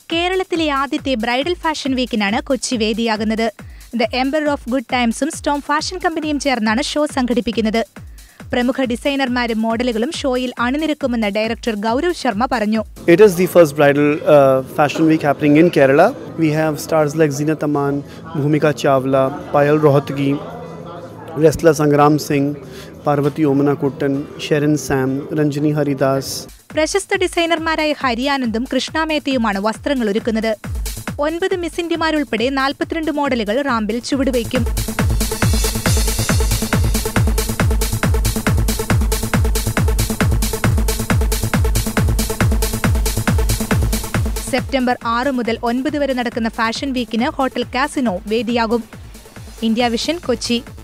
കേരളത്തിലെ ആദ്യത്തെ bridal fashion വീക്കിനാണ് കൊച്ചി വേദിയാകുന്നത് ദ എംബർ ഓഫ് ഗുഡ് ടൈംസും സ്റ്റോം ഫാഷൻ കമ്പനിയും ചേർന്നാണ് ഷോ സംഘടിപ്പിക്കുന്നത് പ്രമുഖ ഡിസൈനർമാരും മോഡലുകളും ഷോയിൽ അണിനിരക്കുമെന്ന് ഡയറക്ടർ ഗൗരവ് ശർമ്മ പറഞ്ഞു It is the first bridal uh, fashion week happening in Kerala. We have stars like Zinat Aman, Bhumika Chawla, Payal Rohatgi, wrestler Sangram Singh, Parvati Omana Kuttan, Sharon Sam, Ranjini Haridas. പ്രശസ്ത ഡിസൈനർമാരായ ഹരിയാനന്ദും കൃഷ്ണാമേത്തയുമാണ് വസ്ത്രങ്ങൾ ഒരുക്കുന്നത് ഒൻപത് miss ഇന്ത്യമാരുൾപ്പെടെ നാൽപ്പത്തിരണ്ട് മോഡലുകൾ റാമ്പിൽ ചുവടുവയ്ക്കും September ആറ് മുതൽ ഒൻപത് വരെ നടക്കുന്ന ഫാഷൻ വീക്കിന് ഹോട്ടൽ കാസിനോ വേദിയാകും ഇന്ത്യ വിഷൻ കൊച്ചി